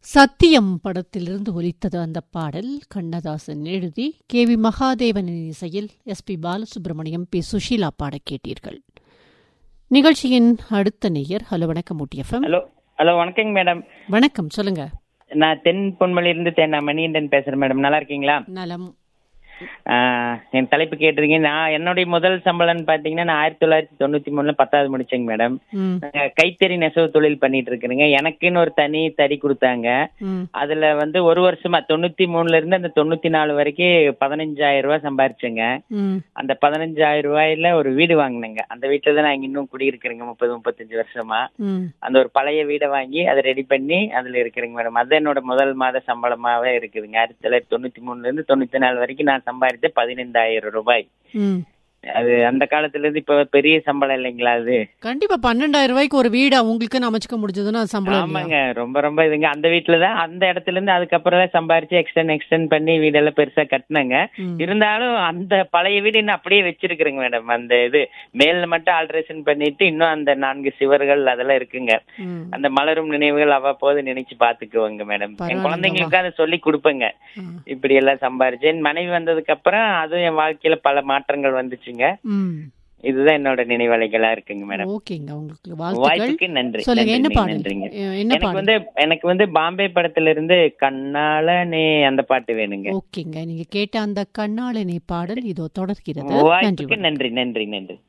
சத்தியம் படத்திலிருந்து ஒலித்தது அந்த பாடல் கண்ணதாசன் எழுதி கே வி மகாதேவனின் இசையில் S P Balasubrahmanyam P Susheela பாட கேட்டீர்கள் நிகழ்ச்சியின் அடுத்த நேயர் ஹலோ வணக்கம் ஊட்டி எஃப்எம் ஹலோ ஹலோ வணக்கங்க மேடம் வணக்கம் சொல்லுங்க நான் தென் பொன்மொழியிலிருந்து தேனா மணிகண்டன் பேசுறேன் மேடம் நல்லா இருக்கீங்களா நலம் ஆஹ், என் தலைப்பு கேட்டிருக்கீங்க நான் என்னுடைய முதல் சம்பளம்னு பாத்தீங்கன்னா நான் ஆயிரத்தி தொள்ளாயிரத்தி தொண்ணூத்தி மூணுல பத்தாவது முடிச்சேங்க மேடம் ம், நான் கைத்தறி நெசவு தொழில் பண்ணிட்டு இருக்கிறேங்க எனக்குன்னு ஒரு தனி தறி கொடுத்தாங்க ம், அதுல வந்து ஒரு வருஷமா தொண்ணூத்தி மூணுல இருந்து அந்த தொண்ணூத்தி நாலு வரைக்கும் பதினஞ்சாயிரம் ரூபாய் சம்பாரிச்சேங்க ம், அந்த பதினஞ்சாயிரம் ரூபாயில ஒரு வீடு வாங்கினேங்க அந்த வீட்டுல தான் நான் இன்னும் குடியிருக்கிறேங்க முப்பது முப்பத்தஞ்சு வருஷமா ம். அந்த ஒரு பழைய வீடை வாங்கி அதை ரெடி பண்ணி அதுல இருக்கிறேங்க மேடம் அது என்னோட முதல் மாத சம்பளமாவே இருக்குதுங்க ஆயிரத்தி தொள்ளாயிரத்தி தொண்ணூத்தி மூணுல இருந்து தொண்ணூத்தி நாலு வரைக்கும் நான் சம்பாதித்த பதினைந்தாயிரம் ரூபாய் ம். அது அந்த காலத்துல இருந்து இப்ப பெரிய சம்பளம் இல்லைங்களா அது கண்டிப்பா பன்னெண்டாயிரம் ரூபாய்க்கு ஒரு வீடு உங்களுக்கு அமைச்சுக்க முடிஞ்சதுன்னா அது சம்பளம் இல்லையா? ஆமாங்க ரொம்ப ரொம்ப இதுங்க அந்த வீட்டுல தான் அந்த இடத்துல இருந்து அதுக்கப்புறம் தான் சம்பாரிச்சு எக்ஸ்டெண்ட் எக்ஸ்டெண்ட் பண்ணி வீடெல்லாம் பெருசா கட்டினேங்க ம். இருந்தாலும் அந்த பழைய வீடு இன்னும் அப்படியே வச்சிருக்கிறேங்க மேடம் அந்த இது மேல மட்டும் ஆல்ட்ரேஷன் பண்ணிட்டு இன்னும் அந்த நான்கு சிவர்கள் அதெல்லாம் இருக்குங்க ம். அந்த மலரும் நினைவுகள் அவ்வப்போது நினைச்சு பாத்துக்குவோங்க மேடம் என் பரவாயில்லைங்கம்மா. குழந்தைங்களுக்கு அதை சொல்லி கொடுப்பேங்க ஆ. இப்படி எல்லாம் சம்பாரிச்சு என் மனைவி வந்ததுக்கு அப்புறம் அதுவும் என் வாழ்க்கையில பல மாற்றங்கள் வந்துச்சுங்க ம். இதுதான் என்னோட நினைவலைகளா இருக்குங்க மேடம் ஓகேங்க உங்களுக்கு வாழ்த்துக்கள் வாய்ப்புக்கு நன்றி சொல்லுங்க என்ன நன்றிங்க, பாடல் நன்றிங்க அஹ், என்ன எனக்கு பாடல் வந்து எனக்கு வந்து பாம்பே படத்துல இருந்து கண்ணாலனே அந்த பாட்டு வேணுங்க ஓகேங்க நீங்க கேட்ட அந்த கண்ணாளனை பாடல் இதோ தொடர்கிறது நன்றி வாய்ப்புக்கு நன்றி நன்றி நன்றி